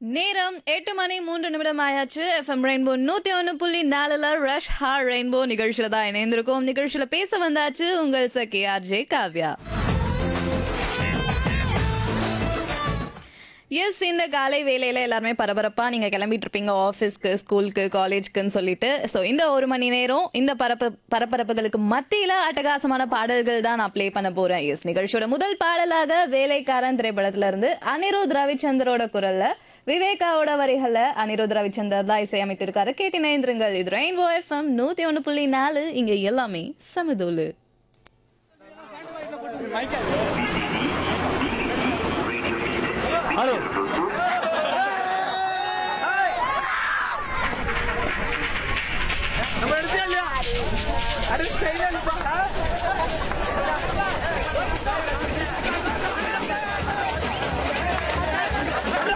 நேரம் எட்டு மணி மூன்று நிமிடம் ஆயாச்சு எஃப்எம் ரெயின்போ நூத்தி ஒன்னு புள்ளி நாலுல ரஷ் ஹார் ரெயின்போ நிகழ்ச்சியில தான் இணைந்திருக்கோம் நிகழ்ச்சியில பேச வந்தாச்சு உங்கள் சகி ஆர்ஜே காவ்யா எஸ் இந்த காலை வேலையில எல்லாருமே பரபரப்பா நீங்க கிளம்பிட்டு இருப்பீங்க ஆஃபீஸ்க்கு ஸ்கூலுக்கு காலேஜ்க்குன்னு சொல்லிட்டு ஸோ இந்த ஒரு மணி நேரம் இந்த பரப்பு பரபரப்புகளுக்கு மத்தியில அட்டகாசமான பாடல்கள் தான் நான் ப்ளே பண்ண போறேன் எஸ் நிகழ்ச்சியோட முதல் பாடலாக வேலைக்காரன் திரைப்படத்துல இருந்து அனிருத் ரவிச்சந்தரோட குரல்ல விவேகாவோட வரிகள்ல அனிருத் ரவிச்சந்தர் தான் இசையமைத்திருக்காரு கேட்டு நேந்திருங்கள் இது ரெயின்போ எஃப்எம் நூத்தி ஒன்னு புள்ளி நாலு இங்க எல்லாமே சமதோலு ஹலோ